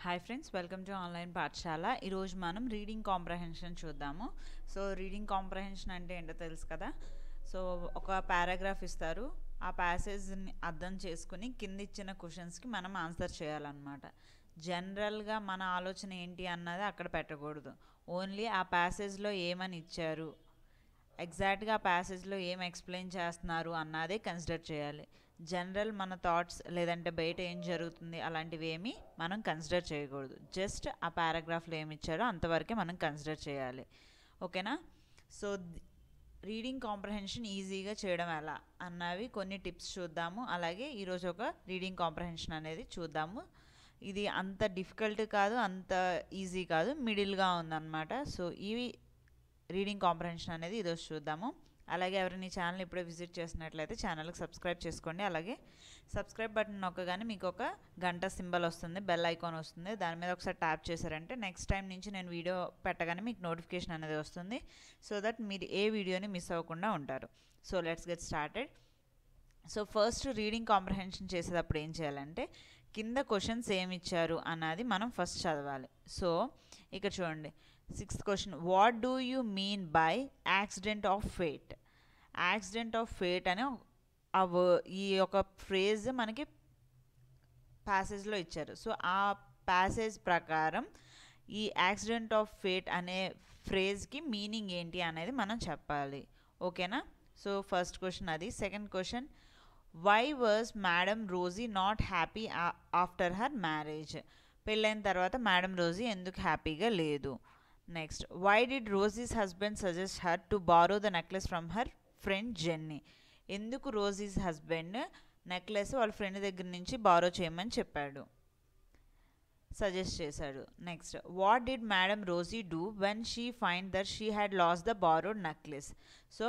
hi friends welcome to online పాఠశాల ఈరోజు మనం రీడింగ్ కాంప్రహెన్షన్ చూద్దాము సో రీడింగ్ కాంప్రహెన్షన్ అంటే ఏంటో తెలుసు కదా సో ఒక పారాగ్రాఫ్ ఇస్తారు ఆ ప్యాసేజ్ని అర్థం చేసుకుని కింద ఇచ్చిన క్వశ్చన్స్కి మనం ఆన్సర్ చేయాలన్నమాట జనరల్గా మన ఆలోచన ఏంటి అన్నది అక్కడ పెట్టకూడదు ఓన్లీ ఆ ప్యాసేజ్లో ఏమని ఇచ్చారు ఎగ్జాక్ట్గా ఆ ప్యాసేజ్లో ఏం ఎక్స్ప్లెయిన్ చేస్తున్నారు అన్నదే కన్సిడర్ చేయాలి జనరల్ మన థాట్స్ లేదంటే బయట ఏం జరుగుతుంది అలాంటివి ఏమీ మనం కన్సిడర్ చేయకూడదు జస్ట్ ఆ పారాగ్రాఫ్లో ఏమి ఇచ్చారో అంతవరకే మనం కన్సిడర్ చేయాలి ఓకేనా సో రీడింగ్ కాంప్రహెన్షన్ ఈజీగా చేయడం ఎలా అన్నవి కొన్ని టిప్స్ చూద్దాము అలాగే ఈరోజు ఒక రీడింగ్ కాంప్రహెన్షన్ అనేది చూద్దాము ఇది అంత డిఫికల్ట్ కాదు అంత ఈజీ కాదు మిడిల్గా ఉందన్నమాట సో ఇవి రీడింగ్ కాంప్రహెన్షన్ అనేది ఈరోజు చూద్దాము అలాగే ఎవరైనా ఈ ఛానల్ ఇప్పుడే విజిట్ చేసినట్లయితే ఛానల్కి సబ్స్క్రైబ్ చేసుకోండి అలాగే సబ్స్క్రైబ్ బటన్ నొక్కగానే మీకు ఒక గంట సింబల్ వస్తుంది బెల్ ఐకాన్ వస్తుంది దాని మీద ఒకసారి ట్యాప్ చేశారంటే నెక్స్ట్ టైం నుంచి నేను వీడియో పెట్టగానే మీకు నోటిఫికేషన్ అనేది వస్తుంది సో దట్ మీరు ఏ వీడియోని మిస్ అవ్వకుండా ఉంటారు so let's get started so first reading comprehension చేసేటప్పుడు ఏం చేయాలంటే కింద క్వశ్చన్స్ ఏమి ఇచ్చారు అన్నది మనం ఫస్ట్ చదవాలి సో ఇక్కడ చూడండి sixth question what do you mean by accident of fate accident of fate అనే ఆ ఈ యొక్క ఫ్రేజ్ మనకి ప్యాసేజ్లో ఇచ్చారు సో ఆ ప్యాసేజ్ ప్రకారం ఈ యాక్సిడెంట్ ఆఫ్ ఫేట్ అనే ఫ్రేజ్కి మీనింగ్ ఏంటి అనేది మనం చెప్పాలి ఓకేనా సో ఫస్ట్ క్వశ్చన్ అది second question why was madam Rosie not happy after her marriage పెళ్ళైన తర్వాత మేడం రోజీ ఎందుకు హ్యాపీగా లేదు next why did Rosie's husband suggest her to borrow the necklace from her friend Jenny ఎందుకు Rosie's husband necklace వాళ్ళ friend దగ్గర నుంచి borrow చేయమని చెప్పాడు సజెస్ట్ చేశాడు next what did madam Rosie do when she find that she had lost the borrowed necklace so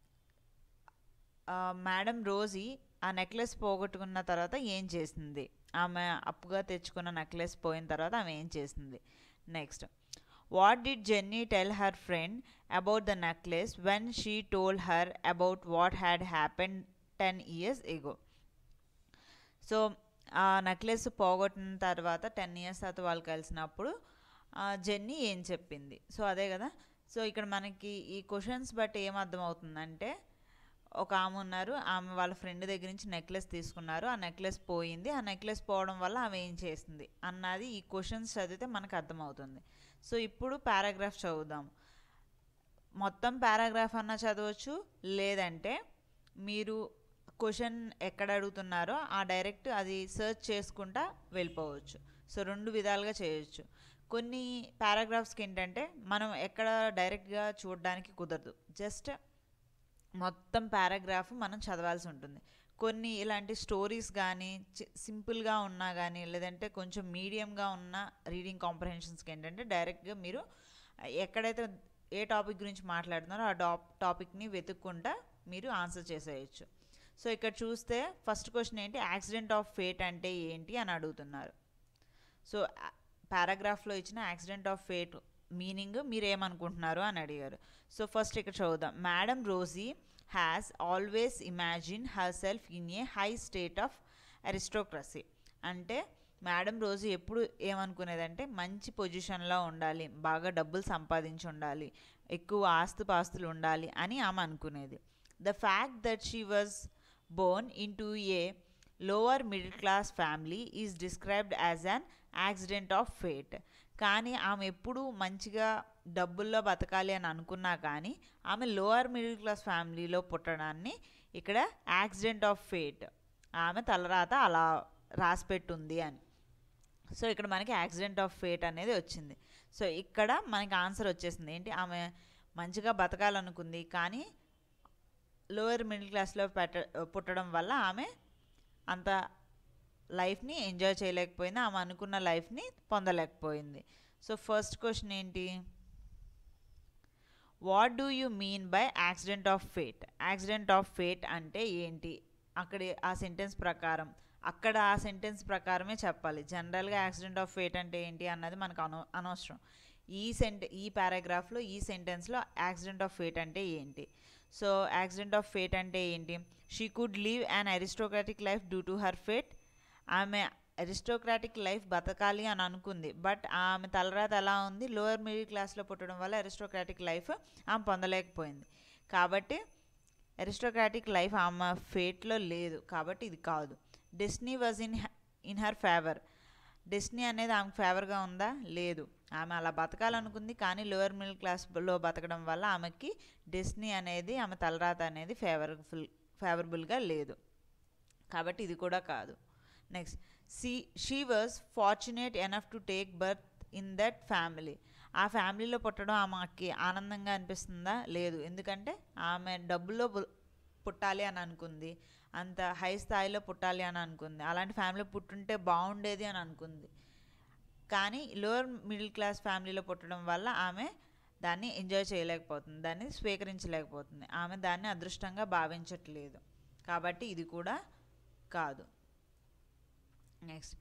madam Rosie ఆ necklace పోగొట్టుకున్న తర్వాత ఏం చేసింది ఆమె అప్పుగా తెచ్చుకున్న నెక్లెస్ పోయిన తర్వాత ఆమె ఏం చేసింది next what did Jenny tell her friend about the necklace when she told her about what had happen ten years ago so ఆ నెక్లెస్ పోగొట్టిన తర్వాత టెన్ ఇయర్స్ తర్వాత వాళ్ళు కలిసినప్పుడు జెన్నీ ఏం చెప్పింది సో అదే కదా సో ఇక్కడ మనకి ఈ క్వశ్చన్స్ బట్టి ఏం అర్థమవుతుందంటే ఒక ఆమె ఉన్నారు ఆమె వాళ్ళ ఫ్రెండ్ దగ్గర నుంచి నెక్లెస్ తీసుకున్నారు ఆ నెక్లెస్ పోయింది ఆ నెక్లెస్ పోవడం వల్ల ఆమె ఏం చేసింది అన్నది ఈ క్వశ్చన్స్ చదివితే మనకు అర్థమవుతుంది సో ఇప్పుడు పారాగ్రాఫ్ చదువుదాం మొత్తం పారాగ్రాఫ్ అన్నా చదవచ్చు లేదంటే మీరు క్వశ్చన్ ఎక్కడ అడుగుతున్నారో ఆ డైరెక్ట్ అది సెర్చ్ చేసుకుంటా వెళ్ళిపోవచ్చు సో రెండు విధాలుగా చేయొచ్చు కొన్ని పారాగ్రాఫ్స్కి ఏంటంటే మనం ఎక్కడ డైరెక్ట్గా చూడడానికి కుదరదు జస్ట్ మొత్తం పారాగ్రాఫ్ మనం చదవాల్సి ఉంటుంది కొన్ని ఇలాంటి స్టోరీస్ కానీ సింపుల్గా ఉన్నా కానీ లేదంటే కొంచెం మీడియంగా ఉన్న రీడింగ్ కాంప్రహెన్షన్స్కి ఏంటంటే డైరెక్ట్గా మీరు ఎక్కడైతే ఏ టాపిక్ గురించి మాట్లాడుతున్నారో ఆ టాప్ టాపిక్ని వెతుక్కుంటా మీరు ఆన్సర్ చేసేయచ్చు సో ఇక్కడ చూస్తే ఫస్ట్ క్వశ్చన్ ఏంటి యాక్సిడెంట్ ఆఫ్ ఫేట్ అంటే ఏంటి అని అడుగుతున్నారు సో పారాగ్రాఫ్లో ఇచ్చిన యాక్సిడెంట్ ఆఫ్ ఫేట్ మీనింగ్ మీరు ఏమనుకుంటున్నారు అని అడిగారు సో ఫస్ట్ ఇక్కడ చదువుదాం madam Rosie has always imagine herself in a high state of aristocracy అంటే మేడం రోజు ఎప్పుడు ఏమనుకునేదంటే మంచి పొజిషన్లో ఉండాలి బాగా డబ్బులు సంపాదించి ఉండాలి ఎక్కువ ఆస్తుపాస్తులు ఉండాలి అని ఆమె అనుకునేది the fact that she was born into a lower middle class family is described as an accident of fate కానీ ఆమె ఎప్పుడు మంచిగా డబ్బుల్లో బతకాలి అని అనుకున్నా కానీ ఆమె లోవర్ మిడిల్ క్లాస్ ఫ్యామిలీలో పుట్టడాన్ని ఇక్కడ యాక్సిడెంట్ ఆఫ్ ఫేట్ ఆమె తలరాత అలా రాసిపెట్టుంది అని సో ఇక్కడ మనకి యాక్సిడెంట్ ఆఫ్ ఫేట్ అనేది వచ్చింది సో ఇక్కడ మనకి ఆన్సర్ వచ్చేసింది ఏంటి ఆమె మంచిగా బతకాలనుకుంది కానీ లోయర్ మిడిల్ క్లాస్లో పెట్ట పుట్టడం వల్ల ఆమె అంత లైఫ్ని ఎంజాయ్ చేయలేకపోయింది ఆమె అనుకున్న లైఫ్ని పొందలేకపోయింది సో ఫస్ట్ క్వశ్చన్ ఏంటి what do you mean by accident of fate accident of fate అంటే ఏంటి అక్కడ ఆ సెంటెన్స్ ప్రకారం అక్కడ ఆ సెంటెన్స్ ప్రకారమే చెప్పాలి జనరల్గా యాక్సిడెంట్ ఆఫ్ ఫేట్ అంటే ఏంటి అన్నది మనకు అనవ అనవసరం ఈ సెంట ఈ పారాగ్రాఫ్లో ఈ సెంటెన్స్లో యాక్సిడెంట్ ఆఫ్ ఫేట్ అంటే ఏంటి సో యాక్సిడెంట్ ఆఫ్ ఫేట్ అంటే ఏంటి she could live an aristocratic life due to her fate ఆమె అరిస్టోక్రాటిక్ లైఫ్ బతకాలి అని అనుకుంది బట్ ఆమె తలరాత ఎలా ఉంది లోయర్ మిడిల్ క్లాస్లో పుట్టడం వల్ల అరిస్టోక్రాటిక్ లైఫ్ ఆమె పొందలేకపోయింది కాబట్టి అరిస్టోక్రాటిక్ లైఫ్ ఆమె ఫేట్లో లేదు కాబట్టి ఇది కాదు destiny was in in her favour destiny అనేది ఆమెకు ఫేవర్గా ఉందా లేదు ఆమె అలా బతకాలనుకుంది కానీ లోయర్ మిడిల్ క్లాస్లో బతకడం వల్ల ఆమెకి డెస్నీ అనేది ఆమె తలరాత అనేది ఫేవర్ఫుల్ ఫేవరబుల్గా లేదు కాబట్టి ఇది కూడా కాదు next C she was fortunate enough to take birth in that family ఆ ఫ్యామిలీలో పుట్టడం ఆమెకి ఆనందంగా అనిపిస్తుందా లేదు ఎందుకంటే ఆమె డబ్బులో పు- పుట్టాలి అని అనుకుంది అంత హై స్థాయిలో పుట్టాలి అని అనుకుంది అలాంటి ఫ్యామిలీ పుట్టుంటే బాగుండేది అని అనుకుంది కానీ లోయర్ మిడిల్ క్లాస్ ఫ్యామిలీలో పుట్టడం వల్ల ఆమె దాన్ని ఎంజాయ్ చేయలేకపోతుంది దాన్ని స్వీకరించలేకపోతుంది ఆమె దాన్ని అదృష్టంగా భావించట్లేదు కాబట్టి ఇది కూడా కాదు next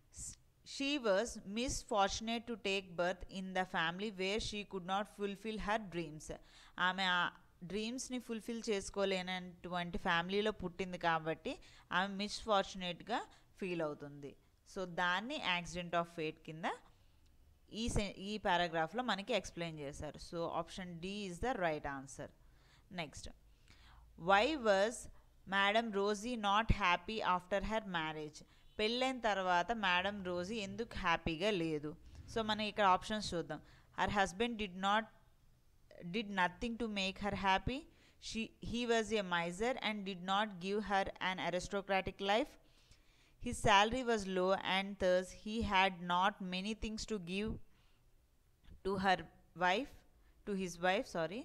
she was misfortunate to take birth in the family where she could not fulfil her dreams ఆమె ఆ డ్రీమ్స్ని ఫుల్ఫిల్ చేసుకోలేనటువంటి ఫ్యామిలీలో పుట్టింది కాబట్టి ఆమె మిస్ ఫార్చునేట్గా ఫీల్ అవుతుంది సో దాన్ని యాక్సిడెంట్ ఆఫ్ ఫేట్ కింద ఈ సె ఈ పారాగ్రాఫ్లో మనకి ఎక్స్ప్లెయిన్ చేశారు so option D is the right answer next why was madam Rosie not happy after her marriage పెళ్ళైన తర్వాత మేడం రోజీ ఎందుకు హ్యాపీగా లేదు సో మనం ఇక్కడ ఆప్షన్స్ చూద్దాం her husband did not did nothing to make her happy she he was a miser and did not give her an aristocratic life his salary was low and thus he had not many things to give to her wife to his wife sorry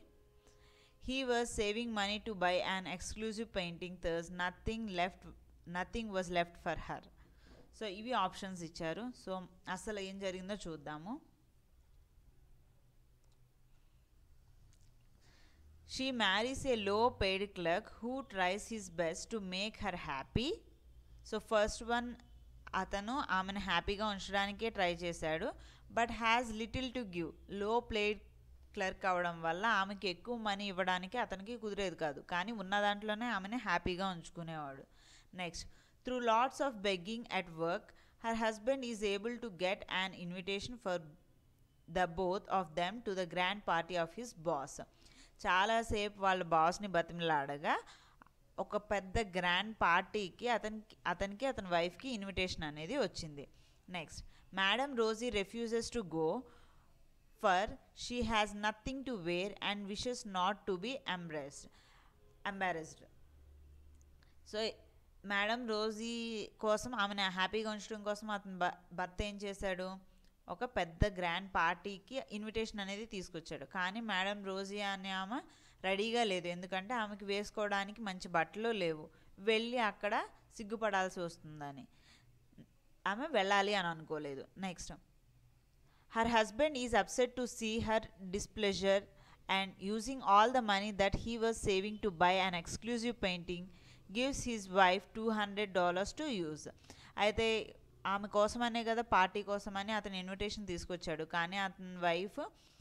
he was saving money to buy an exclusive painting thus nothing left nothing was left for her so ఇవి options ఇచ్చారు so అసలు ఏం జరిగిందో చూద్దాము she marries a low paid clerk who tries his best to make her happy so first one అతను ఆమెను హ్యాపీగా ఉంచడానికే ట్రై చేశాడు but has little to give low paid clerk అవ్వడం వల్ల ఆమెకి ఎక్కువ మనీ ఇవ్వడానికి అతనికి కుదిరేది కాదు కానీ ఉన్న దాంట్లోనే ఆమెను హ్యాపీగా ఉంచుకునేవాడు next through lots of begging at work her husband is able to get an invitation for the both of them to the grand party of his boss చాలాసేపు వాళ్ళ బాస్ని బతిమలాడగా ఒక పెద్ద గ్రాండ్ పార్టీకి అతనికి అతనికి అతని వైఫ్కి ఇన్విటేషన్ అనేది వచ్చింది next madam Rosie refuses to go for she has nothing to wear and wishes not to be embarrassed embarrassed so madam Rosie కోసం ఆమెను హ్యాపీగా ఉంచడం కోసం అతని భ- భర్త ఏం చేశాడు ఒక పెద్ద గ్రాండ్ పార్టీకి ఇన్విటేషన్ అనేది తీసుకొచ్చాడు కానీ మేడం రోజీ అనే ఆమె రెడీగా లేదు ఎందుకంటే ఆమెకి వేసుకోవడానికి మంచి బట్టలు లేవు వెళ్ళి అక్కడ సిగ్గుపడాల్సి వస్తుందని ఆమె వెళ్ళాలి అని అనుకోలేదు next her husband is upset to see her displeasure and using all the money that he was saving to buy an exclusive painting gives his wife two hundred dollars to use అయితే ఆమె కోసమనే కదా party కోసమని అతను invitation తీసుకొచ్చాడు కానీ అతని wife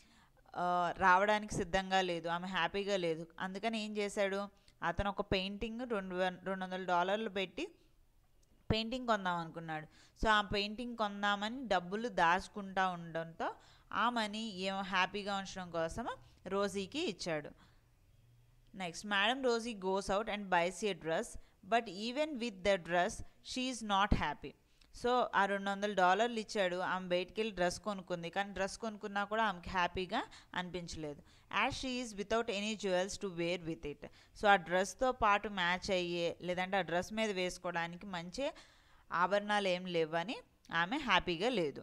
రావడానికి సిద్ధంగా లేదు ఆమె హ్యాపీగా లేదు అందుకని ఏం చేశాడు అతను ఒక పెయింటింగ్ రెండు వం- రెండు వందల డాలర్లు పెట్టి పెయింటింగ్ కొందాం అనుకున్నాడు సో ఆ పెయింటింగ్ కొందామని డబ్బులు దాచుకుంటా ఉండడంతో ఆ మనీ ఏమో హ్యాపీగా ఉంచడం కోసం రోజీకి ఇచ్చాడు next madam Rosie goes out and buys a dress but even with the dress she's not happy so ఆ రెండు వందల డాలర్లు ఇచ్చాడు ఆమె బయటికి వెళ్ళి డ్రెస్ కొనుక్కుంది కానీ డ్రెస్ కొనుక్కున్నా కూడా ఆమెకి హ్యాపీగా అనిపించలేదు as she is without any jewels to wear with it so ఆ డ్రెస్తో పాటు మ్యాచ్ అయ్యే లేదంటే ఆ డ్రెస్ మీద వేసుకోవడానికి మంచి ఆభరణాలు ఏం లేవని ఆమె హ్యాపీగా లేదు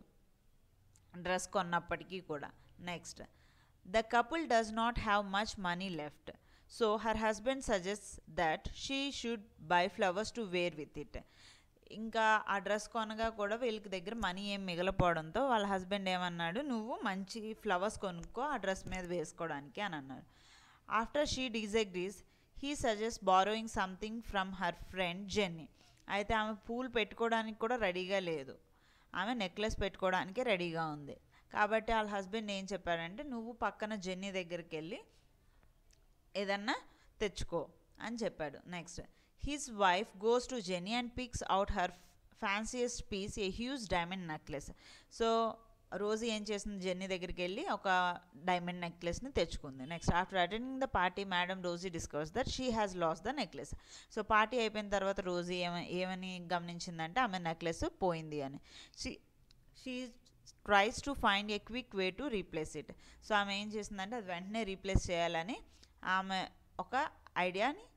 డ్రెస్ కొన్నప్పటికీ కూడా next the couple does not have much money left so her husband suggest that she should buy flowers to wear with it ఇంకా ఆ డ్రెస్ కొనగా కూడా వీళ్ళకి దగ్గర మనీ ఏం మిగలపోవడంతో వాళ్ళ హస్బెండ్ ఏమన్నాడు నువ్వు మంచి ఫ్లవర్స్ కొనుక్కో ఆ డ్రెస్ మీద వేసుకోవడానికి అని అన్నారు after she disagrees he suggest borrowing something from her friend Jenny అయితే ఆమె పూలు పెట్టుకోవడానికి కూడా రెడీగా లేదు ఆమె నెక్లెస్ పెట్టుకోవడానికి రెడీగా ఉంది కాబట్టి వాళ్ళ హస్బెండ్ ఏం చెప్పారంటే నువ్వు పక్కన జెన్నీ దగ్గరికి వెళ్ళి ఏదన్నా తెచ్చుకో అని చెప్పాడు next his wife goes to Jenny and picks out her fanciest piece a huge diamond necklace so Rosie ఏం చేసింది జెన్నీ దగ్గరికి వెళ్ళి ఒక డైమండ్ నెక్లెస్ని తెచ్చుకుంది next after attending the party madam Rosie discovers that she has lost the necklace so party అయిపోయిన తర్వాత Rosie ఏమ ఏమని గమనించిందంటే ఆమె నెక్లెస్ పోయింది అని she she tries to find a quick way to replace it so ఆమె ఏం చేసిందంటే అది వెంటనే రీప్లేస్ చేయాలని ఆమె ఒక ఐడియాని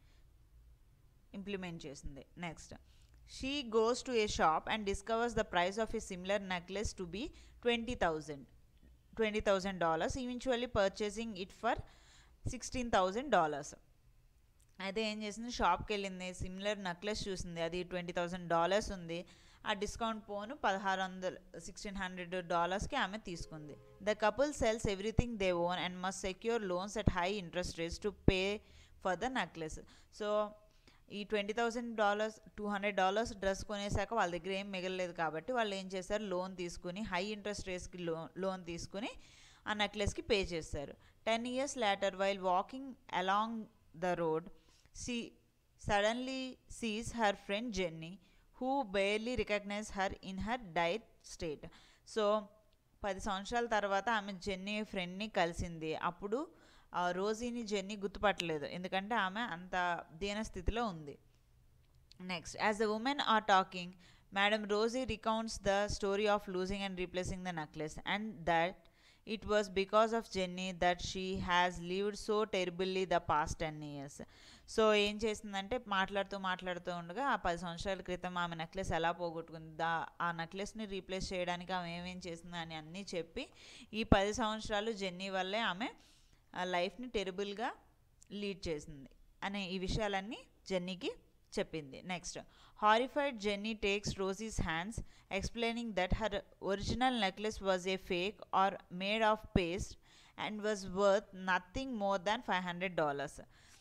ఇంప్లిమెంట్ చేసింది next she goes to a shop and discovers the price of a similar necklace to be twenty thousand twenty thousand dollars eventually purchasing it for sixteen thousand dollars అయితే ఏం చేసింది షాప్కి వెళ్ళింది సిమిలర్ నెక్లెస్ చూసింది అది twenty thousand dollars ఉంది ఆ discount పోను పదహారు వందలు సిక్స్టీన్ హండ్రెడ్ డాలర్స్కి ఆమె తీసుకుంది the couple sells everything they own and must secure loans at high interest rates to pay for the necklace so ఈ twenty thousand dollars two hundred dollars dress కొనేసాక వాళ్ళ దగ్గర ఏం మిగలలేదు కాబట్టి వాళ్ళు ఏం చేశారు లోన్ తీసుకుని హై ఇంట్రెస్ట్ రేట్స్కి లోన్ లోన్ తీసుకుని ఆ నెక్లెస్కి పే చేశారు ten years later while walking along the road she suddenly sees her friend Jenny who barely recognize her in her dire state so పది సంవత్సరాల తర్వాత ఆమె జెన్నీ ఫ్రెండ్ని కలిసింది అప్పుడు ఆ రోజీని జెన్నీ గుర్తుపట్టలేదు ఎందుకంటే ఆమె అంత దీన స్థితిలో ఉంది next as the women are talking madam Rosie recounts the story of losing and replacing the necklace and that it was because of Jenny that she has lived so terribly the past ten years so ఏం చేసిందంటే మాట్లాడుతూ మాట్లాడుతూ ఉండగా ఆ పది సంవత్సరాల క్రితం ఆమె నెక్లెస్ ఎలా పోగొట్టుకుంది దా ఆ నెక్లెస్ని రీప్లేస్ చేయడానికి ఆమె ఏమేం చేసింది అని అన్నీ చెప్పి ఈ పది సంవత్సరాలు జెన్నీ వల్లే ఆమె ఆ లైఫ్ని టెరిబుల్గా లీడ్ చేసింది అనే ఈ విషయాలన్నీ జెన్నీకి చెప్పింది next horrified Jenny takes Rosie's hands explaining that her original necklace was a fake or made of paste and was worth nothing more than five hundred dollars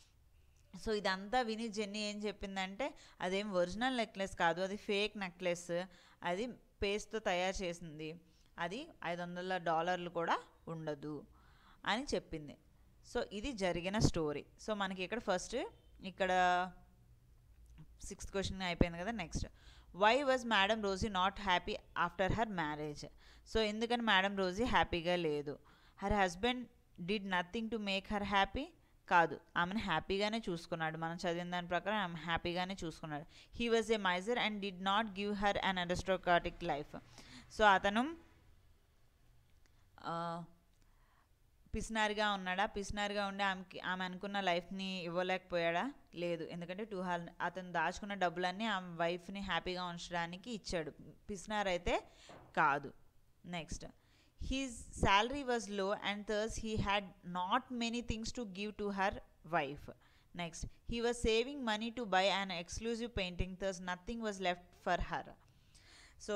so ఇదంతా విని జెన్నీ ఏం చెప్పిందంటే అదేం ఒరిజినల్ నెక్లెస్ కాదు అది fake necklace అది పేస్ట్తో తయారు చేసింది అది ఐదు వందల డాలర్లు కూడా ఉండదు అని చెప్పింది సో ఇది జరిగిన స్టోరీ సో మనకి ఇక్కడ ఫస్ట్ ఇక్కడ సిక్స్త్ క్వశ్చన్ అయిపోయింది కదా next why was madam Rosie not happy after her marriage so ఎందుకని మేడం రోజీ హ్యాపీగా లేదు her husband did nothing to make her happy కాదు ఆమెను హ్యాపీగానే చూసుకున్నాడు మనం చదివిన దాని ప్రకారం ఆమె హ్యాపీగానే చూసుకున్నాడు he was a miser and did not give her an aristocratic life so అతను పిసినారిగా ఉన్నాడా పిసినారిగా ఉండి ఆమెకి ఆమె అనుకున్న లైఫ్ని ఇవ్వలేకపోయాడా లేదు ఎందుకంటే టూ హల్ అతను దాచుకున్న డబ్బులన్నీ ఆమె వైఫ్ని హ్యాపీగా ఉంచడానికి ఇచ్చాడు పిసినార్ అయితే కాదు next his salary was low and thus he had not many things to give to her wife next he was saving money to buy an exclusive painting thus nothing was left for her so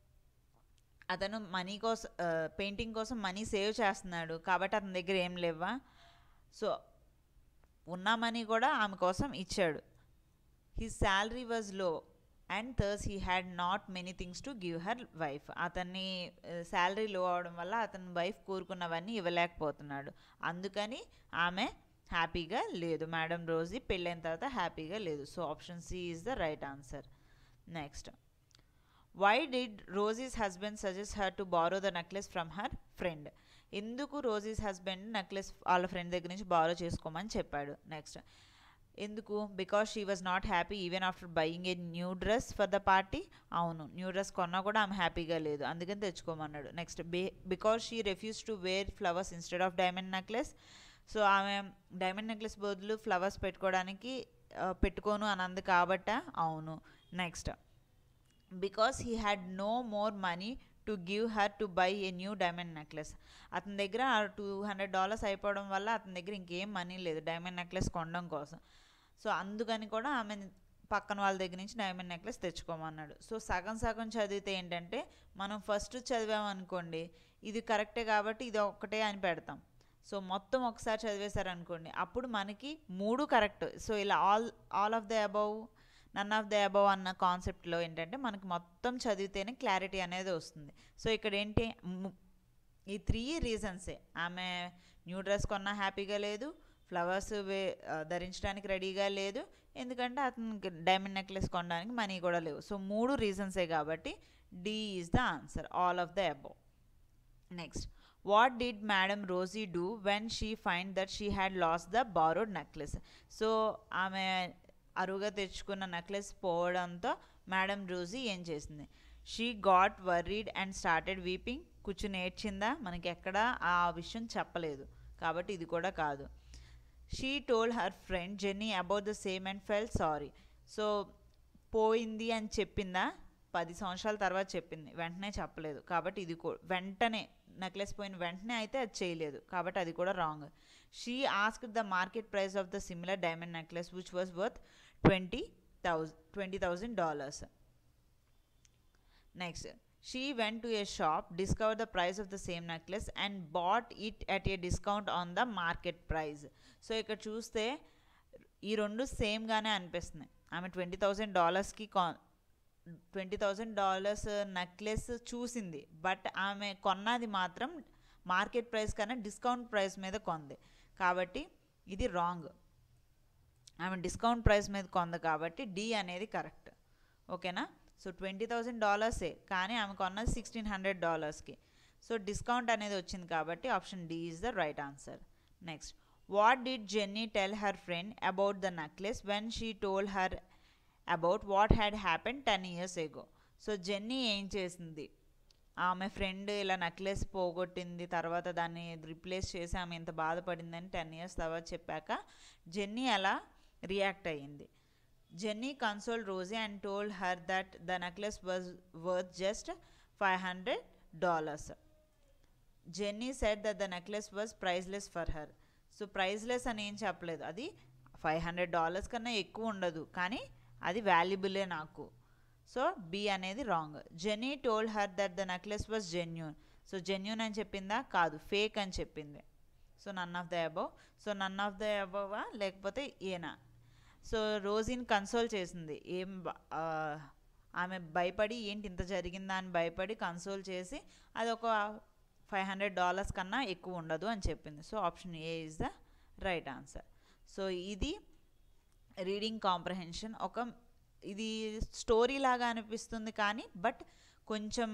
అతను money కోసం painting కోసం money save చేస్తున్నాడు కాబట్టి అతని దగ్గర ఏం లేవా so ఉన్న మనీ కూడా ఆమె కోసం ఇచ్చాడు he salary was low and thus he had not many things to give her wife అతన్ని శాలరీ లో అవడం వల్ల అతని వైఫ్ కోరుకున్నవన్నీ ఇవ్వలేకపోతున్నాడు అందుకని ఆమె హ్యాపీగా లేదు మేడం రోజీ పెళ్ళైన తర్వాత హ్యాపీగా లేదు so option C is the right answer next why did Rosie's husband suggest her to borrow the necklace from her friend ఎందుకు రోజీస్ హస్బెండ్ నెక్లెస్ వాళ్ళ ఫ్రెండ్ దగ్గర నుంచి బారో చేసుకోమని చెప్పాడు నెక్స్ట్ ఎందుకు because she was not happy even after buying a new dress for the party అవును new dress కొన్నా కూడా ఆమె హ్యాపీగా లేదు అందుకని తెచ్చుకోమన్నాడు next be because she refuse to wear flowers instead of diamond necklace so ఆమె డైమండ్ నెక్లెస్ బదులు ఫ్లవర్స్ పెట్టుకోవడానికి పెట్టుకోను అని అంది కాబట్ట అవును next because he had no more money to give her to buy a new diamond necklace అతని దగ్గర టూ హండ్రెడ్ డాలర్స్ అయిపోవడం వల్ల అతని దగ్గర ఇంకేం మనీ లేదు డైమండ్ నెక్లెస్ కొనడం కోసం సో అందుకని కూడా ఆమె పక్కన వాళ్ళ దగ్గర నుంచి డైమండ్ నెక్లెస్ తెచ్చుకోమన్నాడు సో సగం సగం చదివితే ఏంటంటే మనం ఫస్ట్ చదివామనుకోండి ఇది కరెక్టే కాబట్టి ఇది ఒక్కటే అని పెడతాం సో మొత్తం ఒకసారి చదివేశారనుకోండి అప్పుడు మనకి మూడు కరెక్ట్ సో ఇలా all all of the above none of the above అన్న కాన్సెప్ట్లో ఏంటంటే మనకి మొత్తం చదివితేనే క్లారిటీ అనేది వస్తుంది సో ఇక్కడ ఏంటి ము- ఈ త్రీ రీజన్సే ఆమె న్యూ డ్రెస్ కొన్నా హ్యాపీగా లేదు ఫ్లవర్స్ వే ఆ, ధరించడానికి రెడీగా లేదు ఎందుకంటే అతనికి డైమండ్ నెక్లెస్ కొనడానికి మనీ కూడా లేవు సో మూడు రీజన్సే కాబట్టి D is the answer all of the above next what did madam Rosie do when she find that she had lost the borrowed necklace so ఆమె అరువుగా తెచ్చుకున్న నెక్లెస్ పోవడంతో మేడం రోజీ ఏం చేసింది she got worried and started weeping కూర్చుని ఏడ్చిందా మనకి ఎక్కడ ఆ విషయం చెప్పలేదు కాబట్టి ఇది కూడా కాదు she told her friend Jenny about the same and fell sorry so పోయింది అని చెప్పిందా పది సంవత్సరాల తర్వాత చెప్పింది వెంటనే చెప్పలేదు కాబట్టి ఇది కూ- వెంటనే నెక్లెస్ పోయిన వెంటనే అయితే అది చేయలేదు కాబట్టి అది కూడా wrong she ask the market price of the similar diamond necklace which was worth twenty thousand twenty thousand dollars next she went to a shop discover the price of the same necklace and bought it at a discount on the market price so ఇక్కడ చూస్తే ఈ రెండు సేమ్గానే అనిపిస్తున్నాయి ఆమె twenty thousand డాలర్స్కి కా twenty thousand dollars necklace చూసింది but ఆమె కొన్నది మాత్రం మార్కెట్ ప్రైస్ కన్నా డిస్కౌంట్ ప్రైస్ మీద కొంది కాబట్టి ఇది రాంగ్ ఆమె డిస్కౌంట్ ప్రైస్ మీద కొంది కాబట్టి డి అనేది కరెక్ట్ ఓకేనా సో ట్వంటీ థౌజండ్ డాలర్సే కానీ ఆమె కొన్నది సిక్స్టీన్ హండ్రెడ్ డాలర్స్కి సో డిస్కౌంట్ అనేది వచ్చింది కాబట్టి option D is the right answer next what did Jenny tell her friend about the necklace when she told her about what had happen ten years ago so Jenny ఏం చేసింది ఆమె friend ఇలా necklace పోగొట్టింది తర్వాత దాన్ని replace చేసి ఆమె ఇంత బాధపడిందని ten years తర్వాత చెప్పాక జెన్నీ అలా రియాక్ట్ అయ్యింది Jenny console Rosie and told her that the necklace was worth just five hundred dollars Jenny said that the necklace was priceless for her so priceless అని ఏం చెప్పలేదు అది ఫైవ్ హండ్రెడ్ డాలర్స్ కన్నా ఎక్కువ ఉండదు కానీ అది వాల్యుబులే నాకు సో బి అనేది wrong Jenny told her that the necklace was genuine so genuine అని చెప్పిందా కాదు ఫేక్ అని చెప్పింది so none of the above so none of the అబవా లేకపోతే ఏనా సో రోజీని కన్సోల్ చేసింది ఏం బ- ఆ, ఆమె భయపడి ఏంటి ఇంత జరిగిందా అని భయపడి కన్సోల్ చేసి అది ఒక ఫైవ్ హండ్రెడ్ డాలర్స్ కన్నా ఎక్కువ ఉండదు అని చెప్పింది so option A is the right answer so ఇది రీడింగ్ కాంప్రహెన్షన్ ఒక ఇది స్టోరీ లాగా అనిపిస్తుంది కానీ బట్ కొంచెం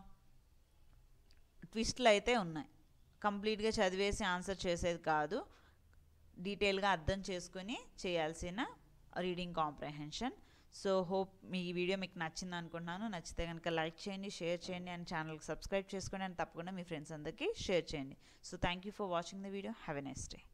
ట్విస్ట్లు అయితే ఉన్నాయి కంప్లీట్గా చదివేసి ఆన్సర్ చేసేది కాదు డీటెయిల్గా అర్థం చేసుకుని చేయాల్సిన రీడింగ్ కాంప్రహెన్షన్ సో హోప్ మీ ఈ వీడియో మీకు నచ్చింది అనుకుంటున్నాను నచ్చితే కనుక లైక్ చేయండి షేర్ చేయండి అండ్ ఛానల్కి సబ్స్క్రైబ్ చేసుకోండి అండ్ తప్పకుండా మీ ఫ్రెండ్స్ అందరికీ షేర్ చేయండి so thank you for watching the video have a next day